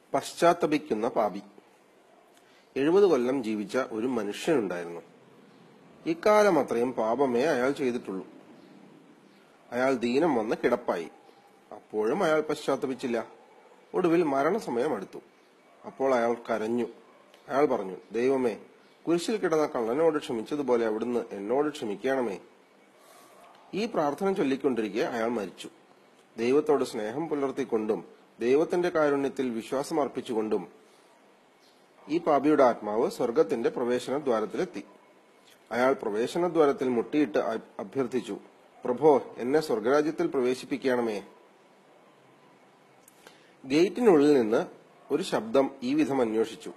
പശ്ചാത്തപിക്കുന്ന പാപി എഴുപത് കൊല്ലം ജീവിച്ച ഒരു മനുഷ്യനുണ്ടായിരുന്നു ഇക്കാലം അത്രയും പാപമേ അയാൾ ചെയ്തിട്ടുള്ളൂ അയാൾ ദീനം വന്ന് കിടപ്പായി അപ്പോഴും അയാൾ പശ്ചാത്തപിച്ചില്ല ഒടുവിൽ മരണസമയം അടുത്തു അപ്പോൾ അയാൾ കരഞ്ഞു അയാൾ പറഞ്ഞു ദൈവമേ കുരിശിൽ കിടന്ന കള്ളനോട് ക്ഷമിച്ചതുപോലെ അവിടുന്ന് എന്നോട് ക്ഷമിക്കണമേ ഈ പ്രാർത്ഥന ചൊല്ലിക്കൊണ്ടിരിക്കെ അയാൾ മരിച്ചു ദൈവത്തോട് സ്നേഹം പുലർത്തിക്കൊണ്ടും ദൈവത്തിന്റെ കാരുണ്യത്തിൽ വിശ്വാസം അർപ്പിച്ചുകൊണ്ടും ഈ പാപിയുടെ ആത്മാവ് സ്വർഗത്തിന്റെ പ്രവേശന ദ്വാരത്തിലെത്തി അയാൾ പ്രവേശന ദ്വാരത്തിൽ മുട്ടിയിട്ട് അ- അഭ്യർത്ഥിച്ചു പ്രഭോ എന്നെ സ്വർഗരാജ്യത്തിൽ പ്രവേശിപ്പിക്കണമേ ഗേറ്റിനുള്ളിൽ നിന്ന് ഒരു ശബ്ദം ഈ വിധം അന്വേഷിച്ചു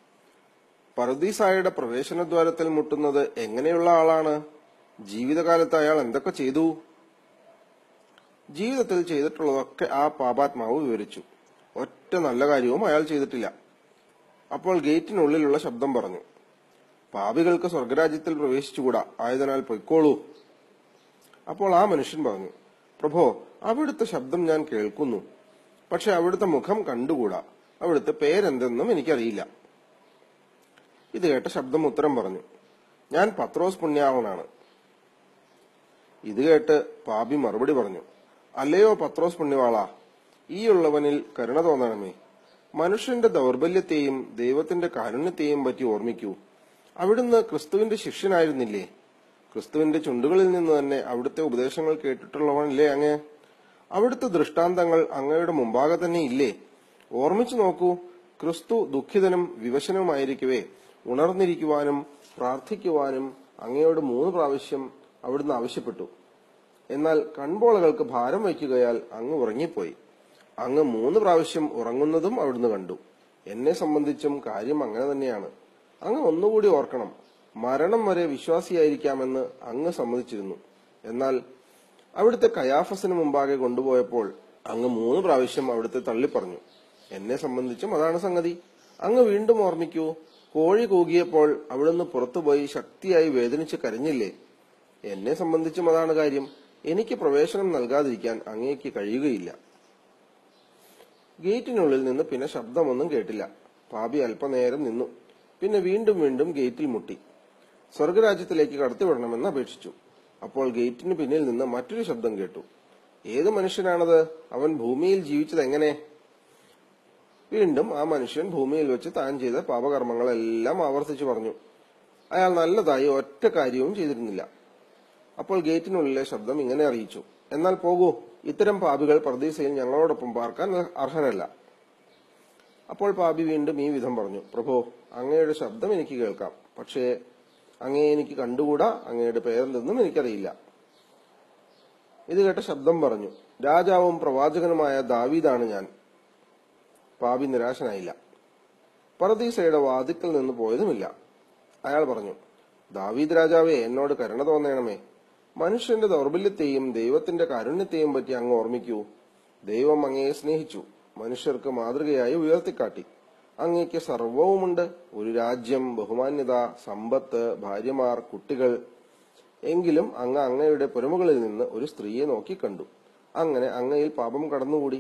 പർദീസായുടെ പ്രവേശന ദ്വാരത്തിൽ മുട്ടുന്നത് എങ്ങനെയുള്ള ആളാണ് ജീവിതകാലത്ത് അയാൾ എന്തൊക്കെ ചെയ്തു ജീവിതത്തിൽ ചെയ്തിട്ടുള്ളതൊക്കെ ആ പാപാത്മാവ് വിവരിച്ചു ഒറ്റ നല്ല കാര്യവും അയാൾ ചെയ്തിട്ടില്ല അപ്പോൾ ഗേറ്റിനുള്ളിലുള്ള ശബ്ദം പറഞ്ഞു പാപികൾക്ക് സ്വർഗരാജ്യത്തിൽ പ്രവേശിച്ചുകൂടാ ആയതിനാൽ പൊയ്ക്കോളൂ അപ്പോൾ ആ മനുഷ്യൻ പറഞ്ഞു പ്രഭോ അവിടുത്തെ ശബ്ദം ഞാൻ കേൾക്കുന്നു പക്ഷെ അവിടുത്തെ മുഖം കണ്ടുകൂടാ അവിടുത്തെ പേരെന്തെന്നും എനിക്കറിയില്ല ഇത് കേട്ട ശബ്ദം ഉത്തരം പറഞ്ഞു ഞാൻ പത്രോസ് പുണ്യാളനാണ് ഇത് കേട്ട് പാപി മറുപടി പറഞ്ഞു അല്ലയോ പത്രോസ് പുണ്യവാള ഈ ഉള്ളവനിൽ കരുണ തോന്നണമേ മനുഷ്യന്റെ ദൗർബല്യത്തെയും ദൈവത്തിന്റെ കാരുണ്യത്തെയും പറ്റി ഓർമ്മിക്കൂ അവിടുന്ന് ക്രിസ്തുവിന്റെ ശിഷ്യനായിരുന്നില്ലേ ക്രിസ്തുവിന്റെ ചുണ്ടുകളിൽ നിന്ന് തന്നെ അവിടുത്തെ ഉപദേശങ്ങൾ കേട്ടിട്ടുള്ളവനല്ലേ അങ്ങ് അവിടുത്തെ ദൃഷ്ടാന്തങ്ങൾ അങ്ങയുടെ മുമ്പാകെ തന്നെ ഇല്ലേ ഓർമ്മിച്ചു നോക്കൂ ക്രിസ്തു ദുഃഖിതനും വിവശനുമായിരിക്കവേ ഉണർന്നിരിക്കുവാനും പ്രാർത്ഥിക്കുവാനും അങ്ങയോട് മൂന്ന് പ്രാവശ്യം അവിടുന്ന് ആവശ്യപ്പെട്ടു എന്നാൽ കൺപോളകൾക്ക് ഭാരം വയ്ക്കുകയാൽ അങ്ങ് ഉറങ്ങിപ്പോയി അങ്ങ് മൂന്ന് പ്രാവശ്യം ഉറങ്ങുന്നതും അവിടുന്ന് കണ്ടു എന്നെ സംബന്ധിച്ചും കാര്യം അങ്ങനെ തന്നെയാണ് അങ്ങ് ഒന്നുകൂടി ഓർക്കണം മരണം വരെ വിശ്വാസിയായിരിക്കാമെന്ന് അങ്ങ് സമ്മതിച്ചിരുന്നു എന്നാൽ അവിടുത്തെ കയാഫസിന് മുമ്പാകെ കൊണ്ടുപോയപ്പോൾ അങ്ങ് മൂന്ന് പ്രാവശ്യം അവിടുത്തെ തള്ളിപ്പറഞ്ഞു എന്നെ സംബന്ധിച്ചും അതാണ് സംഗതി അങ്ങ് വീണ്ടും ഓർമ്മിക്കൂ കോഴി കൂകിയപ്പോൾ അവിടുന്ന് പുറത്തുപോയി ശക്തിയായി വേദനിച്ച് കരഞ്ഞില്ലേ എന്നെ സംബന്ധിച്ചും അതാണ് കാര്യം എനിക്ക് പ്രവേശനം നൽകാതിരിക്കാൻ അങ്ങേക്ക് കഴിയുകയില്ല ഗേറ്റിനുള്ളിൽ നിന്ന് പിന്നെ ശബ്ദമൊന്നും കേട്ടില്ല പാപി അല്പനേരം നിന്നു പിന്നെ വീണ്ടും വീണ്ടും ഗേറ്റിൽ മുട്ടി സ്വർഗരാജ്യത്തിലേക്ക് കടത്തിവിടണമെന്ന് അപേക്ഷിച്ചു അപ്പോൾ ഗേറ്റിന് പിന്നിൽ നിന്ന് മറ്റൊരു ശബ്ദം കേട്ടു ഏത് മനുഷ്യനാണത് അവൻ ഭൂമിയിൽ ജീവിച്ചത് എങ്ങനെ വീണ്ടും ആ മനുഷ്യൻ ഭൂമിയിൽ വെച്ച് താൻ ചെയ്ത പാപകർമ്മങ്ങളെല്ലാം ആവർത്തിച്ചു പറഞ്ഞു അയാൾ നല്ലതായി ഒറ്റ കാര്യവും ചെയ്തിരുന്നില്ല അപ്പോൾ ഗേറ്റിനുള്ളിലെ ശബ്ദം ഇങ്ങനെ അറിയിച്ചു എന്നാൽ പോകൂ ഇത്തരം പാപികൾ പ്രതീസയിൽ ഞങ്ങളോടൊപ്പം പാർക്കാൻ അർഹരല്ല അപ്പോൾ പാപി വീണ്ടും ഈ വിധം പറഞ്ഞു പ്രഭോ അങ്ങയുടെ ശബ്ദം എനിക്ക് കേൾക്കാം പക്ഷേ അങ്ങയെ എനിക്ക് കണ്ടുകൂടാ അങ്ങയുടെ പേരെന്തെന്നും എനിക്കറിയില്ല ഇത് കേട്ട ശബ്ദം പറഞ്ഞു രാജാവും പ്രവാചകനുമായ ദാവീദാണ് ഞാൻ പാപി നിരാശനായില്ല പറദീസയുടെ വാതിക്കൽ നിന്ന് പോയതുമില്ല അയാൾ പറഞ്ഞു ദാവീദ് രാജാവേ എന്നോട് കരുണ തോന്നണമേ മനുഷ്യന്റെ ദൗർബല്യത്തെയും ദൈവത്തിന്റെ കാരുണ്യത്തെയും പറ്റി അങ്ങ് ഓർമ്മിക്കൂ ദൈവം അങ്ങയെ സ്നേഹിച്ചു മനുഷ്യർക്ക് മാതൃകയായി ഉയർത്തിക്കാട്ടി അങ്ങേക്ക് സർവവുമുണ്ട് ഒരു രാജ്യം ബഹുമാന്യത സമ്പത്ത് ഭാര്യമാർ കുട്ടികൾ എങ്കിലും അങ്ങ് അങ്ങയുടെ പുരമുകളിൽ നിന്ന് ഒരു സ്ത്രീയെ നോക്കിക്കണ്ടു അങ്ങനെ അങ്ങയിൽ പാപം കടന്നുകൂടി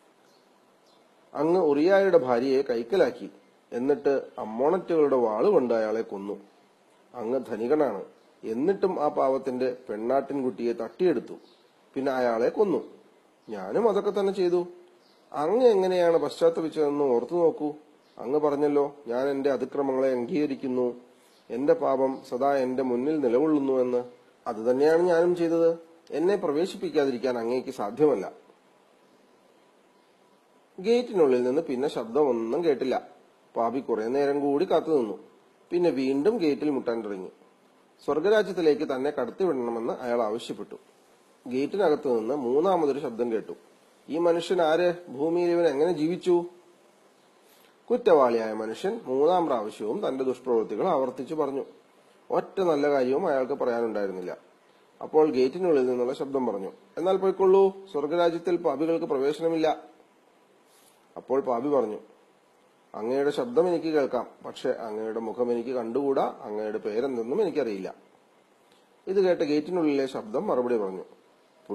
അങ്ങ് ഉറിയായുടെ ഭാര്യയെ കൈക്കലാക്കി എന്നിട്ട് അമ്മോണറ്റുകളുടെ വാളുകൊണ്ട് അയാളെ കൊന്നു അങ്ങ് ധനികനാണ് എന്നിട്ടും ആ പാവത്തിന്റെ പെണ്ണാട്ടിൻകുട്ടിയെ തട്ടിയെടുത്തു പിന്നെ അയാളെ കൊന്നു ഞാനും അതൊക്കെ തന്നെ ചെയ്തു അങ്ങ് എങ്ങനെയാണ് പശ്ചാത്തപിച്ചതെന്ന് ഓർത്തു നോക്കൂ അങ്ങ് പറഞ്ഞല്ലോ ഞാൻ എന്റെ അതിക്രമങ്ങളെ അംഗീകരിക്കുന്നു എന്റെ പാപം സദാ എന്റെ മുന്നിൽ നിലകൊള്ളുന്നുവെന്ന് അത് തന്നെയാണ് ഞാനും ചെയ്തത് എന്നെ പ്രവേശിപ്പിക്കാതിരിക്കാൻ അങ്ങേക്ക് സാധ്യമല്ല ഗേറ്റിനുള്ളിൽ നിന്ന് പിന്നെ ശബ്ദമൊന്നും കേട്ടില്ല പാപി കുറെ നേരം കൂടി കാത്തുനിന്നു പിന്നെ വീണ്ടും ഗേറ്റിൽ മുട്ടാൻ തുടങ്ങി സ്വർഗരാജ്യത്തിലേക്ക് തന്നെ കടത്തിവിടണമെന്ന് അയാൾ ആവശ്യപ്പെട്ടു ഗേറ്റിനകത്തു നിന്ന് മൂന്നാമതൊരു ശബ്ദം കേട്ടു ഈ മനുഷ്യൻ ആര് ഭൂമിയിൽ ഇവൻ എങ്ങനെ ജീവിച്ചു കുറ്റവാളിയായ മനുഷ്യൻ മൂന്നാം പ്രാവശ്യവും തന്റെ ദുഷ്പ്രവൃത്തികൾ ആവർത്തിച്ചു പറഞ്ഞു ഒറ്റ നല്ല കാര്യവും അയാൾക്ക് പറയാനുണ്ടായിരുന്നില്ല അപ്പോൾ ഗേറ്റിനുള്ളിൽ നിന്നുള്ള ശബ്ദം പറഞ്ഞു എന്നാൽ പോയിക്കൊള്ളൂ സ്വർഗരാജ്യത്തിൽ പാപികൾക്ക് പ്രവേശനമില്ല അപ്പോൾ പാപി പറഞ്ഞു അങ്ങയുടെ ശബ്ദം എനിക്ക് കേൾക്കാം പക്ഷെ അങ്ങയുടെ മുഖം എനിക്ക് കണ്ടുകൂടാ അങ്ങയുടെ പേരെന്തെന്നും എനിക്കറിയില്ല ഇത് കേട്ട ഗേറ്റിനുള്ളിലെ ശബ്ദം മറുപടി പറഞ്ഞു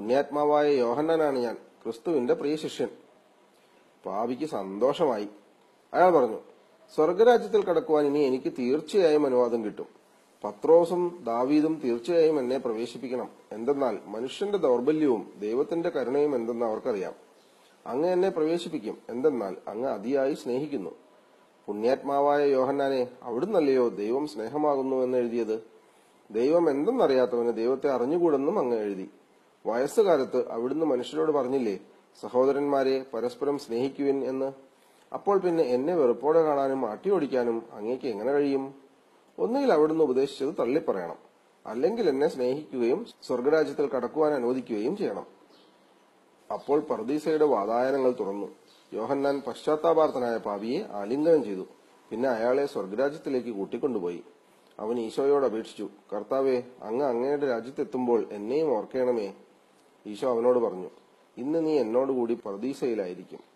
പുണ്യാത്മാവായ യോഹന്നാനാണ് ഞാൻ ക്രിസ്തുവിന്റെ പ്രിയ ശിഷ്യൻ പാപിക്ക് സന്തോഷമായി അയാൾ പറഞ്ഞു സ്വർഗരാജ്യത്തിൽ കടക്കുവാൻ ഇനി എനിക്ക് തീർച്ചയായും അനുവാദം കിട്ടും പത്രോസും ദാവീദും തീർച്ചയായും എന്നെ പ്രവേശിപ്പിക്കണം എന്തെന്നാൽ മനുഷ്യന്റെ ദൗർബല്യവും ദൈവത്തിന്റെ കരുണയും എന്തെന്ന് അവർക്കറിയാം അങ്ങ് എന്നെ പ്രവേശിപ്പിക്കും എന്തെന്നാൽ അങ്ങ് അതിയായി സ്നേഹിക്കുന്നു പുണ്യാത്മാവായ യോഹന്നാനെ അവിടുന്നല്ലയോ ദൈവം സ്നേഹമാകുന്നു എന്ന് എഴുതിയത് ദൈവം എന്തെന്നറിയാത്തവന് ദൈവത്തെ അറിഞ്ഞുകൂടെന്നും അങ്ങ് എഴുതി വയസ്സുകാലത്ത് അവിടുന്ന് മനുഷ്യരോട് പറഞ്ഞില്ലേ സഹോദരന്മാരെ പരസ്പരം സ്നേഹിക്കുവിൻ എന്ന് അപ്പോൾ പിന്നെ എന്നെ വെറുപ്പോടെ കാണാനും അട്ടിയോടിക്കാനും അങ്ങേക്ക് എങ്ങനെ കഴിയും ഒന്നുകിൽ അവിടുന്ന് ഉപദേശിച്ചത് തള്ളിപ്പറയണം അല്ലെങ്കിൽ എന്നെ സ്നേഹിക്കുകയും സ്വർഗരാജ്യത്തിൽ കടക്കുവാൻ അനുവദിക്കുകയും ചെയ്യണം അപ്പോൾ പർദീസയുടെ വാതായനങ്ങൾ തുറന്നു യോഹന്നാൻ പശ്ചാത്താപാർത്ഥനായ പാപിയെ ആലിംഗനം ചെയ്തു പിന്നെ അയാളെ സ്വർഗരാജ്യത്തിലേക്ക് കൂട്ടിക്കൊണ്ടുപോയി അവൻ ഈശോയോട് അപേക്ഷിച്ചു കർത്താവെ അങ്ങ് അങ്ങയുടെ രാജ്യത്തെത്തുമ്പോൾ എന്നെയും ഓർക്കണമേ ഈശോ അവനോട് പറഞ്ഞു ഇന്ന് നീ എന്നോടുകൂടി പർദീസയിലായിരിക്കും